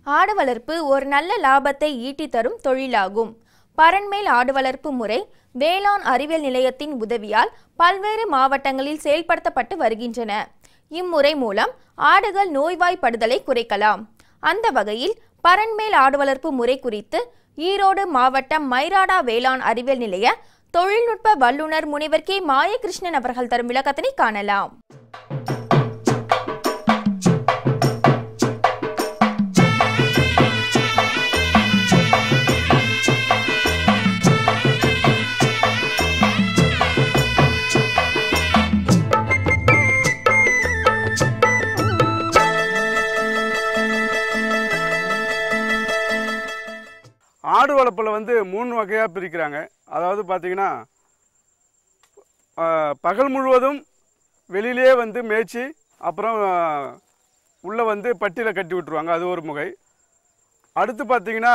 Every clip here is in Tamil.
ஆடு வளர்ப்பு ஒரு நல்ல லாபத்தை ஈட்டி தரும் தொழிலாகும் பரண்மேல் ஆடு வளர்ப்பு முறை வேளாண் அறிவியல் நிலையத்தின் உதவியால் பல்வேறு மாவட்டங்களில் செயல்படுத்தப்பட்டு வருகின்றன இம்முறை மூலம் ஆடுகள் நோய்வாய்ப்படுதலை குறைக்கலாம் அந்த வகையில் பரண்மேல் ஆடு வளர்ப்பு முறை குறித்து ஈரோடு மாவட்டம் மைராடா வேளாண் அறிவியல் நிலைய தொழில்நுட்ப வல்லுநர் முனைவர் கே மாயகிருஷ்ணன் அவர்கள் தரும் விளக்கத்தினை காணலாம் ஆடு வளர்ப்பில் வந்து மூணு வகையாக பிரிக்கிறாங்க அதாவது பார்த்தீங்கன்னா ஆஹ், பகல் முழுவதும் வெளியிலே வந்து மேய்ச்சி அப்புறம் உள்ளே வந்து பட்டியில் கட்டி விட்ருவாங்க அது ஒரு முறை அடுத்து பார்த்தீங்கன்னா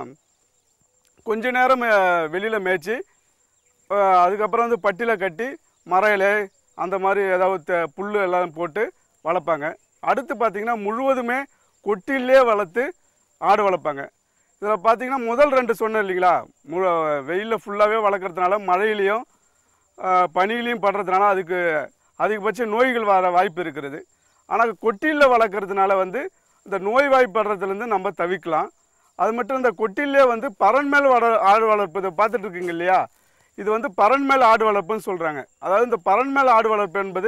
கொஞ்ச நேரம் வெளியில் மேய்ச்சி ஆஹ், அதுக்கப்புறம் வந்து பட்டியில் கட்டி மர இலை அந்த மாதிரி ஏதாவது த- புல் எல்லாம் போட்டு வளர்ப்பாங்க அடுத்து பார்த்தீங்கன்னா முழுவதுமே கொட்டிலே வளர்த்து ஆடு வளர்ப்பாங்க இதில் பார்த்தீங்கன்னா முதல் ரெண்டு சொன்னேன் இல்லைங்களா மு வெயிலில் ஃபுல்லாகவே வளர்க்குறதுனால மழையிலையும் ஆஹ், பனியிலையும் படுறதுனால அதுக்கு அதிகபட்ச நோய்கள் வர வாய்ப்பு இருக்கிறது ஆனால் கொட்டிலில் வளர்க்குறதுனால வந்து இந்த நோய் வாய்ப்படுறதுலேருந்து நம்ம தவிக்கலாம் அது மட்டும் இந்த கொட்டிலே வந்து பறன் மேல் வள ஆடு வளர்ப்பு இதை பார்த்துட்டு இருக்கீங்க இல்லையா இது வந்து பறன் மேல் ஆடு வளர்ப்புன்னு சொல்கிறாங்க அதாவது இந்த பறன் மேல் ஆடு வளர்ப்பு என்பது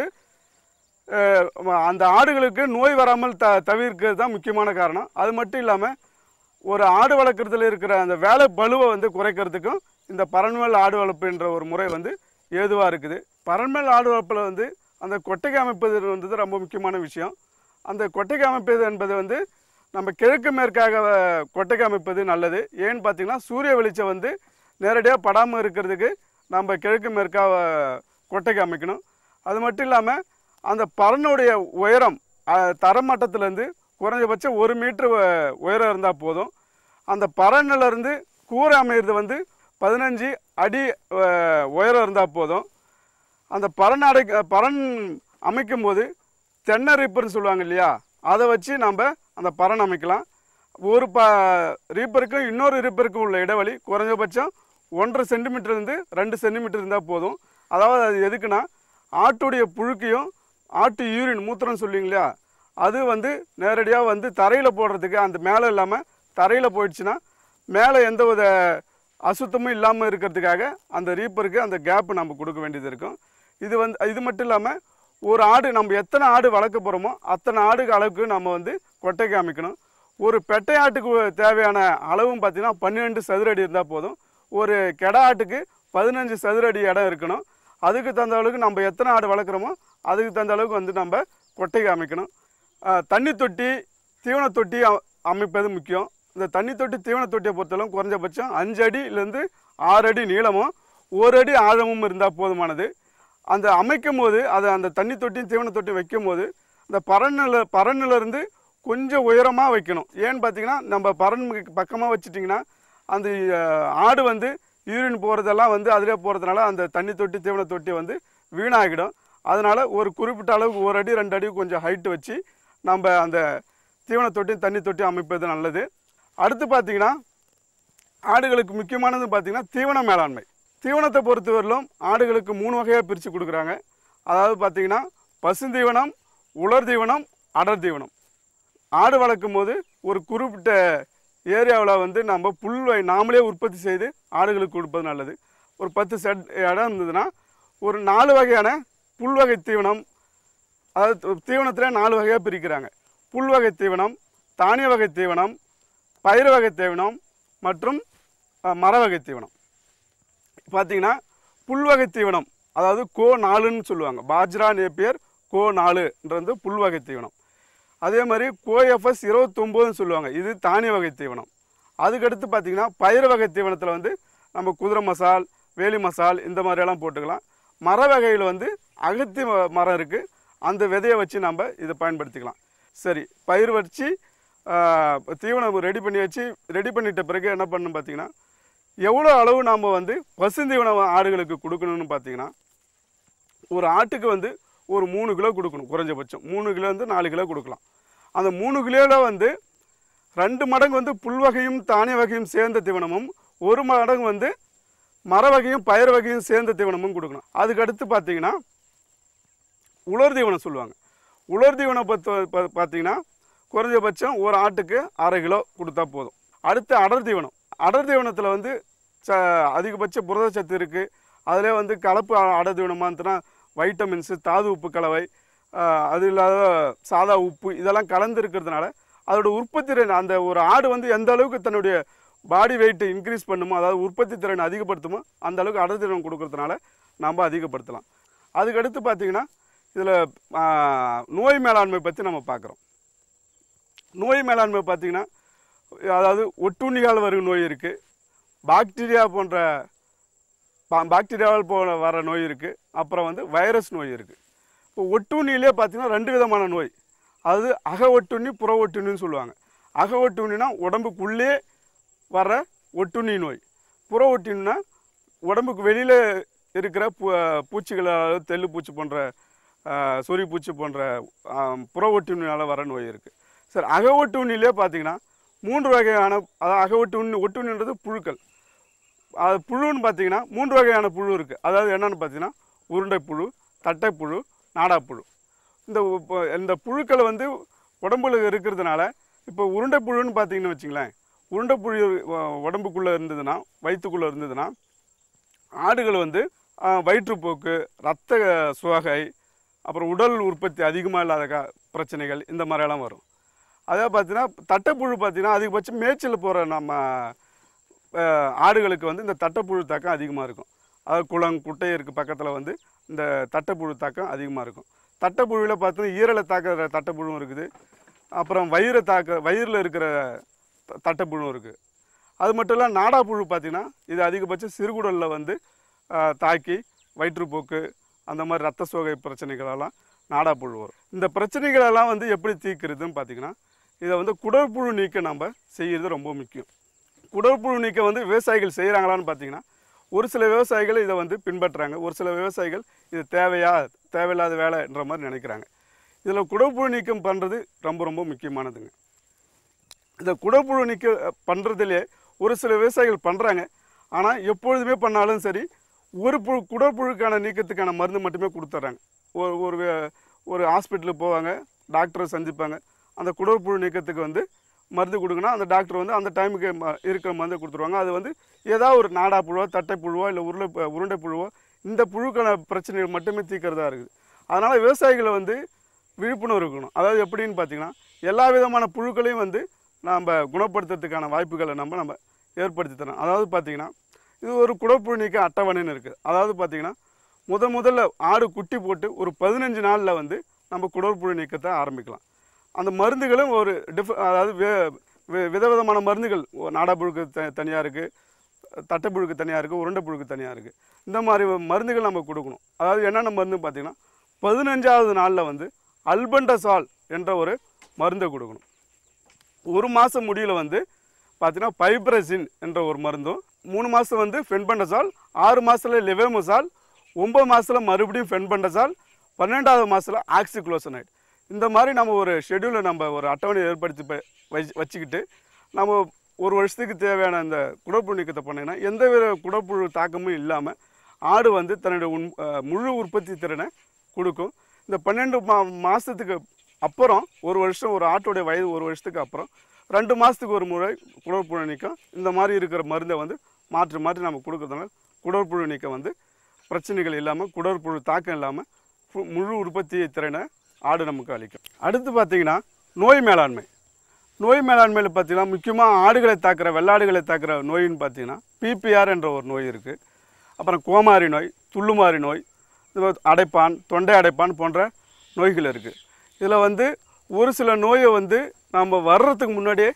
அஹ், அந்த ஆடுகளுக்கு நோய் வராமல் த தவிர்க்கிறது தான் முக்கியமான காரணம் அது மட்டும் இல்லாமல் ஒரு ஆடு வளர்க்குறதுல இருக்கிற அந்த வேலை பளுவை வந்து குறைக்கிறதுக்கும் இந்த பரண்மேல் ஆடு வளர்ப்புன்ற ஒரு முறை வந்து ஏதுவாக இருக்குது பரண்மேல் ஆடு வளர்ப்பில் வந்து அந்த கொட்டகை அமைப்பது வந்து ரொம்ப முக்கியமான விஷயம் அந்த கொட்டகை அமைப்பது என்பது வந்து நம்ம கிழக்கு மேற்காக அஹ், கொட்டகை அமைப்பது நல்லது ஏன்னு பார்த்தீங்கன்னா சூரிய வெளிச்சம் வந்து நேரடியாக படாமல் இருக்கிறதுக்கு நம்ம கிழக்கு மேற்காக கொட்டகை அமைக்கணும் அது மட்டும் இல்லாமல் அந்த பறனுடைய உயரம் அஹ், தரமட்டத்திலேருந்து குறைஞ்சபட்சம் ஒரு மீட்ரு உ- உயரம் இருந்தால் போதும் அந்த பறனிலிருந்து கூரை அமையிறது வந்து பதினஞ்சு அடி அஹ், உயரம் இருந்தால் போதும் அந்த பறன் அடை பறன் அமைக்கும் போது தென்னை ரீப்பர்னு சொல்லுவாங்க இல்லையா அதை வச்சு நம்ம அந்த பறன் அமைக்கலாம் ஒரு ப ரீப்பருக்கும் இன்னொரு ரீப்பருக்கும் உள்ள இடைவெளி குறைஞ்சபட்சம் ஒன்றரை சென்டிமீட்டர்லேருந்து ரெண்டு சென்டிமீட்டர் இருந்தால் போதும் அதாவது அது எதுக்குன்னா ஆட்டுடைய புழுக்கையும் ஆட்டு யூரின் மூத்திரம்னு சொல்லுவீங்க இல்லையா அது வந்து நேரடியாக வந்து தரையில் போடுறதுக்கு அந்த மேலே இல்லாமல் தரையில் போயிடுச்சுன்னா மேலே எந்த வித அசுத்தமும் இல்லாமல் இருக்கிறதுக்காக அந்த ரீப்பருக்கு அந்த கேப்பு நம்ம கொடுக்க வேண்டியது இருக்கும் இது வந்து இது மட்டும் இல்லாமல் ஒரு ஆடு நம்ம எத்தனை ஆடு வளர்க்க போகிறோமோ அத்தனை ஆடு அளவுக்கு நம்ம வந்து கொட்டைக்கு அமைக்கணும் ஒரு பெட்டை ஆட்டுக்கு தேவையான அளவும் பார்த்தீங்கன்னா பன்னிரெண்டு சதுர அடி இருந்தால் போதும் ஒரு கெடா ஆட்டுக்கு பதினஞ்சு சதுர அடி இடம் இருக்கணும் அதுக்கு தகுந்த அளவுக்கு நம்ம எத்தனை ஆடு வளர்க்குறோமோ அதுக்கு தகுந்த அளவுக்கு வந்து நம்ம கொட்டைக்கு அமைக்கணும் ஆஹ் தண்ணி தொட்டி தீவன தொட்டி அ- அமைப்பது முக்கியம் இந்த தண்ணி தொட்டி தீவன தொட்டியை பொறுத்தளவு குறைஞ்சபட்சம் அஞ்சு அடியிலேருந்து ஆறு அடி நீளமும் ஒரு அடி ஆழமும் இருந்தால் போதுமானது அந்த அமைக்கும் போது அதை அந்த தண்ணி தொட்டியும் தீவன தொட்டியும் வைக்கும் போது இந்த பரநில பரநிலிருந்து கொஞ்சம் உயரமாக வைக்கணும் ஏன்னு பார்த்தீங்கன்னா நம்ம பரன் பக்கமாக வச்சிட்டிங்கன்னா அந்த அஹ், ஆடு வந்து யூரின் போகிறதெல்லாம் வந்து அதிலே போகிறதுனால அந்த தண்ணி தொட்டி தீவன தொட்டி வந்து வீணாகிடும் அதனால் ஒரு குறிப்பிட்ட அளவுக்கு ஒரு அடி ரெண்டு அடி கொஞ்சம் ஹைட்டு வச்சு நம்ம அந்த தீவன தொட்டி தண்ணி தொட்டி அமைப்பது நல்லது அடுத்து பார்த்தீங்கன்னா ஆடுகளுக்கு முக்கியமானது பார்த்தீங்கன்னா தீவன மேலாண்மை தீவனத்தை பொறுத்தவரையிலும் ஆடுகளுக்கு மூணு வகையாக பிரித்து கொடுக்குறாங்க அதாவது பார்த்தீங்கன்னா பசுந்தீவனம் உலர் தீவனம் அடர் தீவனம் ஆடு வளர்க்கும் போது ஒரு குறிப்பிட்ட ஏரியாவில் வந்து நம்ம புல் வை- நாமளே உற்பத்தி செய்து ஆடுகளுக்கு கொடுப்பது நல்லது ஒரு பத்து செட் இடம் இருந்ததுன்னா ஒரு நாலு வகையான புல் வகை தீவனம் அதாவது தீவனத்தில் நாலு வகையாக பிரிக்கிறாங்க புல் வகை தீவனம் தானிய வகை தீவனம் பயிர் வகை தீவனம் மற்றும் அஹ், மர வகை தீவனம் பார்த்தீங்கன்னா புல் வகை தீவனம் அதாவது கோ நாலுன்னு சொல்லுவாங்க பாஜ்ரா நேப்பியர் கோ நாலுன்றது புல் வகை தீவனம் அதே மாதிரி கோஎஃப்எஸ் இருபத்தொம்போதுன்னு சொல்லுவாங்க இது தானிய வகை தீவனம் அதுக்கடுத்து பார்த்தீங்கன்னா பயிர் வகை தீவனத்தில் வந்து நம்ம குதிரை மசால் வேலி மசால் இந்த மாதிரியெல்லாம் போட்டுக்கலாம் மர வகையில் வந்து அகத்தி ம- மரம் இருக்குது அந்த விதையை வச்சு நம்ம இதை பயன்படுத்திக்கலாம் சரி பயிர் வச்சு ஆஹ், தீவனம் ரெடி பண்ணி வச்சு ரெடி பண்ணிட்ட பிறகு என்ன பண்ணணும் பார்த்தீங்கன்னா எவ்வளோ அளவு நாம் வந்து பசுந்தீவனம் ஆடுகளுக்கு கொடுக்கணும்னு பார்த்தீங்கன்னா ஒரு ஆட்டுக்கு வந்து ஒரு மூணு கிலோ கொடுக்கணும் குறைஞ்சபட்சம் மூணு கிலோ வந்து நாலு கிலோ கொடுக்கலாம் அந்த மூணு கிலோவில் வந்து ரெண்டு மடங்கு வந்து புல் வகையும் தானிய வகையும் சேர்ந்த தீவனமும் ஒரு மடங்கு வந்து மர வகையும் பயிர் வகையும் சேர்ந்த தீவனமும் கொடுக்கணும் அதுக்கு அடுத்து பார்த்தீங்கன்னா உலர் தீவனம் சொல்லுவாங்க உலர் தீவனம் பத்து பா- பார்த்தீங்கன்னா குறைஞ்சபட்சம் ஒரு ஆட்டுக்கு அரை கிலோ கொடுத்தா போதும் அடுத்து அடர் தீவனம் அடர் தீவனத்தில் வந்து ச அதிகபட்ச புரதச்சத்து இருக்குது அதிலே வந்து கலப்பு அ- அடர் தீவனமாக இருந்துச்சுன்னா வைட்டமின்ஸு தாது உப்பு கலவை ஆஹ், அது இல்லாத சாதா உப்பு இதெல்லாம் கலந்து இருக்கிறதுனால அதோட உற்பத்தி திறன் அந்த ஒரு ஆடு வந்து எந்த அளவுக்கு தன்னுடைய பாடி வெயிட்டை இன்க்ரீஸ் பண்ணுமோ அதாவது உற்பத்தி திறனை அதிகப்படுத்துமோ அந்த அளவுக்கு அடர் தீவனம் கொடுக்கறதுனால நம்ம அதிகப்படுத்தலாம் அதுக்கடுத்து பார்த்தீங்கன்னா இதில் நோய் மேலாண்மை பற்றி நம்ம பார்க்குறோம் நோய் மேலாண்மை பார்த்தீங்கன்னா அதாவது ஒட்டுண்ணிகால் வரும் நோய் இருக்குது பாக்டீரியா போன்ற பா- பாக்டீரியாவால் போ வர நோய் இருக்குது அப்புறம் வந்து வைரஸ் நோய் இருக்குது இப்போ ஒட்டுண்ணிலே பார்த்தீங்கன்னா ரெண்டு விதமான நோய் அது அக ஒட்டுண்ணி புற ஒட்டுண்ணின்னு சொல்லுவாங்க அக ஒட்டுண்ணினா உடம்புக்குள்ளே வர ஒட்டுண்ணி நோய் புற ஒட்டுண்ணினா உடம்புக்கு வெளியில் இருக்கிற பூ பூச்சிகள் அதாவது தெள்ளு பூச்சி போன்ற ஆஹ், சொறி பூச்சி போன்ற ஆஹ், புற ஒட்டுண்ணினால் வர நோய் இருக்குது சரி அக ஒட்டுண்ணிலே பார்த்தீங்கன்னா மூன்று வகையான அதாவது அக ஒட்டுண்ணி ஒட்டுண்ணின்றது புழுக்கள் அது புழுன்னு பார்த்தீங்கன்னா மூன்று வகையான புழு இருக்குது அதாவது என்னென்னு பார்த்தீங்கன்னா உருண்டை புழு தட்டைப்புழு நாடாப்புழு இந்த இப்போ இந்த புழுக்கள் வந்து உடம்புல இருக்கிறதுனால இப்போ உருண்டை புழுன்னு பார்த்தீங்கன்னு வச்சுங்களேன் உருண்டை புழு அஹ், உடம்புக்குள்ளே இருந்ததுன்னா வயிற்றுக்குள்ளே இருந்ததுன்னா ஆடுகள் வந்து அஹ், வயிற்றுப்போக்கு இரத்த சுவகை அப்புறம் உடல் உற்பத்தி அதிகமாக இல்லாத கா பிரச்சனைகள் இந்த மாதிரியெல்லாம் வரும் அதே பார்த்தீங்கன்னா தட்டைப்புழு பார்த்தீங்கன்னா அதிகபட்சம் மேய்ச்சல் போகிற நம்ம அஹ், ஆடுகளுக்கு வந்து இந்த தட்டைப்புழு தாக்கம் அதிகமாக இருக்கும் அதாவது குளம் குட்டை இருக்குது பக்கத்தில் வந்து இந்த தட்டைப்புழு தாக்கம் அதிகமாக இருக்கும் தட்டைப்புழுவில் பார்த்தீங்கன்னா ஈரலை தாக்குற தட்டைப்புழுவும் இருக்குது அப்புறம் வயிறை தாக்க வயிறில் இருக்கிற த- தட்டைப்புழுவும் இருக்குது அது மட்டும் இல்லை நாடாப்புழு பார்த்தீங்கன்னா இது அதிகபட்சம் சிறுகுடலில் வந்து அஹ், தாக்கி வயிற்றுப்போக்கு அந்த மாதிரி ரத்த சோகை பிரச்சனைகளெல்லாம் நாடாப்புழு வரும் இந்த பிரச்சனைகளெல்லாம் வந்து எப்படி தீர்க்கிறதுன்னு பார்த்தீங்கன்னா இதை வந்து குடற்புழு நீக்கம் நம்ம செய்கிறது ரொம்ப முக்கியம் குடற்புழு நீக்கம் வந்து விவசாயிகள் செய்கிறாங்களான்னு பார்த்தீங்கன்னா ஒரு சில விவசாயிகள் இதை வந்து பின்பற்றுறாங்க ஒரு சில விவசாயிகள் இது தேவையா தேவையில்லாத வேலைன்ற மாதிரி நினைக்கிறாங்க இதில் குடற்புழு நீக்கம் பண்ணுறது ரொம்ப ரொம்ப முக்கியமானதுங்க இந்த குடற்புழு நீக்கம் பண்ணுறதுலே ஒரு சில விவசாயிகள் பண்ணுறாங்க ஆனால் எப்பொழுதுமே பண்ணாலும் சரி ஒரு புழு குடற்புழுக்கான நீக்கத்துக்கான மருந்து மட்டுமே கொடுத்துட்றாங்க ஒரு ஒரு வே- ஒரு ஹாஸ்பிட்டலுக்கு போவாங்க டாக்டரை சந்திப்பாங்க அந்த குடற்புழு நீக்கத்துக்கு வந்து மருந்து கொடுங்கன்னா அந்த டாக்டர் வந்து அந்த டைமுக்கு ம- இருக்கிற மருந்து கொடுத்துருவாங்க அது வந்து ஏதாவது ஒரு நாடா புழுவோ தட்டை புழுவோ இல்லை உருளை பு- உருண்டை புழுவோ இந்த புழுக்கான பிரச்சனைகள் மட்டுமே தீர்க்கறதா இருக்குது அதனால் விவசாயிகளை வந்து விழிப்புணர்வு இருக்கணும் அதாவது எப்படின்னு பார்த்தீங்கன்னா எல்லா விதமான புழுக்களையும் வந்து நம்ம குணப்படுத்துறதுக்கான வாய்ப்புகளை நம்ம நம்ம ஏற்படுத்தி தரோம் அதாவது பார்த்தீங்கன்னா இது ஒரு குடப்புழு நீக்க அட்டவணைன்னு இருக்குது அதாவது பார்த்தீங்கன்னா முத முதல்ல ஆடு குட்டி போட்டு ஒரு பதினஞ்சு நாளில் வந்து நம்ம குடற்புழு நீக்கத்தை ஆரம்பிக்கலாம் அந்த மருந்துகளும் ஒரு டிஃப் அதாவது வே- வி- விதவிதமான மருந்துகள் ஒ- நாடாப்புழுக்கு த தனியாக இருக்குது தட்டைப்புழுக்கு தனியாக இருக்குது உருண்டை புழுக்கு தனியாக இருக்குது இந்த மாதிரி மருந்துகள் நம்ம கொடுக்கணும் அதாவது என்னென்ன மருந்து பார்த்தீங்கன்னா பதினஞ்சாவது நாளில் வந்து அல்பண்டசால் என்ற ஒரு மருந்தை கொடுக்கணும் ஒரு மாதம் முடியல வந்து பார்த்தீங்கன்னா பைப்ரசின் என்ற ஒரு மருந்தும் மூணு மாதம் வந்து ஃபென்பண்டசால் ஆறு மாதத்தில் லெவேமசால் ஒம்பது மாதத்தில் மறுபடியும் ஃபென்பண்டசால் பன்னெண்டாவது மாதத்தில் ஆக்சிக்ளோசனைட் இந்த மாதிரி நம்ம ஒரு ஷெட்யூலை நம்ம ஒரு அட்டவணை ஏற்படுத்தி ப- வச்சு வச்சுக்கிட்டு நம்ம ஒரு வருஷத்துக்கு தேவையான இந்த குடற்புழு நீக்கத்தை பண்ணிங்கன்னா எந்த வித குடற்புழு தாக்கமும் இல்லாமல் ஆடு வந்து தன்னுடைய உண் அஹ் முழு உற்பத்தி திறனை கொடுக்கும் இந்த பன்னெண்டு மா மாதத்துக்கு அப்புறம் ஒரு வருஷம் ஒரு ஆட்டோடைய வயது ஒரு வருஷத்துக்கு அப்புறம் ரெண்டு மாதத்துக்கு ஒரு முறை குடற்புழு நீக்கம் இந்த மாதிரி இருக்கிற மருந்தை வந்து மாற்றி மாற்றி நம்ம கொடுக்கறதுனால குடற்புழு நீக்கம் வந்து பிரச்சனைகள் இல்லாமல் குடற்புழு தாக்கம் இல்லாமல் ஃபு- முழு உற்பத்தி திறனை ஆடு நமக்கு அளிக்கும் அடுத்து பார்த்தீங்கன்னா நோய் மேலாண்மை நோய் மேலாண்மையில் பார்த்தீங்கன்னா முக்கியமாக ஆடுகளை தாக்குற வெள்ளாடுகளை தாக்குற நோயின்னு பார்த்தீங்கன்னா பிபிஆர் என்ற ஒரு நோய் இருக்குது அப்புறம் கோமாரி நோய் துள்ளுமாரி நோய் இது வந்து அடைப்பான் தொண்டை அடைப்பான் போன்ற நோய்கள் இருக்குது இதில் வந்து ஒரு சில நோயை வந்து நம்ம வர்றதுக்கு முன்னாடியே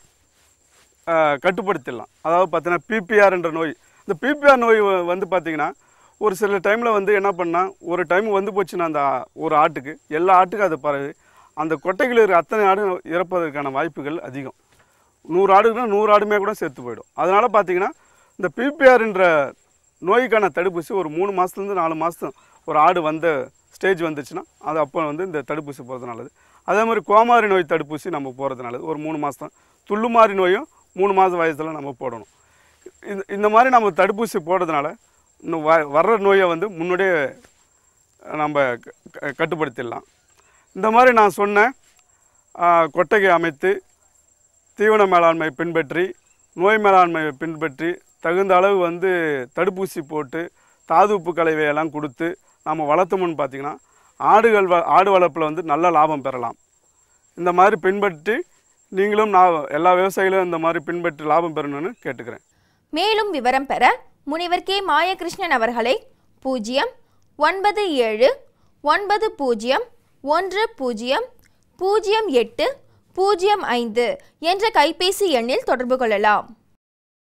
ஆஹ், கட்டுப்படுத்திடலாம் அதாவது பார்த்தீங்கன்னா பிபிஆர் என்ற நோய் இந்த பிபிஆர் நோய் வ- வந்து பார்த்திங்கன்னா ஒரு சில டைமில் வந்து என்ன பண்ணால் ஒரு டைம் வந்து போச்சுன்னா அந்த ஆ- ஒரு ஆட்டுக்கு எல்லா ஆட்டுக்கும் அது பரவு அந்த கொட்டைகள் இருக்கிற அத்தனை ஆடு இறப்பதற்கான வாய்ப்புகள் அதிகம் நூறு ஆடுக்குன்னா நூறு ஆடுமே கூட செத்து போயிடும் அதனால் பார்த்தீங்கன்னா இந்த பிபிஆர்ன்ற நோய்க்கான தடுப்பூசி ஒரு மூணு மாதத்துலேருந்து நாலு மாதம் ஒரு ஆடு வந்த ஸ்டேஜ் வந்துச்சுன்னா அது அப்போ வந்து இந்த தடுப்பூசி போகிறது நல்லது அதே மாதிரி கோமாரி நோய் தடுப்பூசி நம்ம போகிறது நல்லது ஒரு மூணு மாதம் துள்ளுமாறி நோயும் மூணு மாத வயசில் நம்ம போடணும் இந்த இந்த மாதிரி நம்ம தடுப்பூசி போடுறதுனால இன்னும் வ வர்ற நோயை வந்து முன்னாடியே நம்ம க- க- கட்டுப்படுத்திடலாம் இந்த மாதிரி நான் சொன்ன ஆ, கொட்டகை அமைத்து தீவன மேலாண்மை பின்பற்றி நோய் மேலாண்மையை பின்பற்றி தகுந்த அளவு வந்து தடுப்பூசி போட்டு தாதுப்பு கலவையெல்லாம் கொடுத்து நம்ம வளர்த்தோம்னு பார்த்திங்கன்னா ஆடுகள் வ ஆடு வளர்ப்பில் வந்து நல்ல லாபம் பெறலாம் இந்த மாதிரி பின்பற்றி நீங்களும் நான் எல்லா விவசாயிகளும் இந்த மாதிரி பின்பற்றி லாபம் பெறணும்னு கேட்டுக்கிறேன் மேலும் விவரம் பெற முனிவர் கே மாயகிருஷ்ணன் அவர்களை பூஜ்ஜியம் ஒன்பது ஏழு ஒன்பது பூஜ்ஜியம் ஒன்று பூஜ்ஜியம் பூஜ்ஜியம் எட்டு பூஜ்ஜியம் ஐந்து என்ற கைபேசி எண்ணில் தொடர்பு கொள்ளலாம்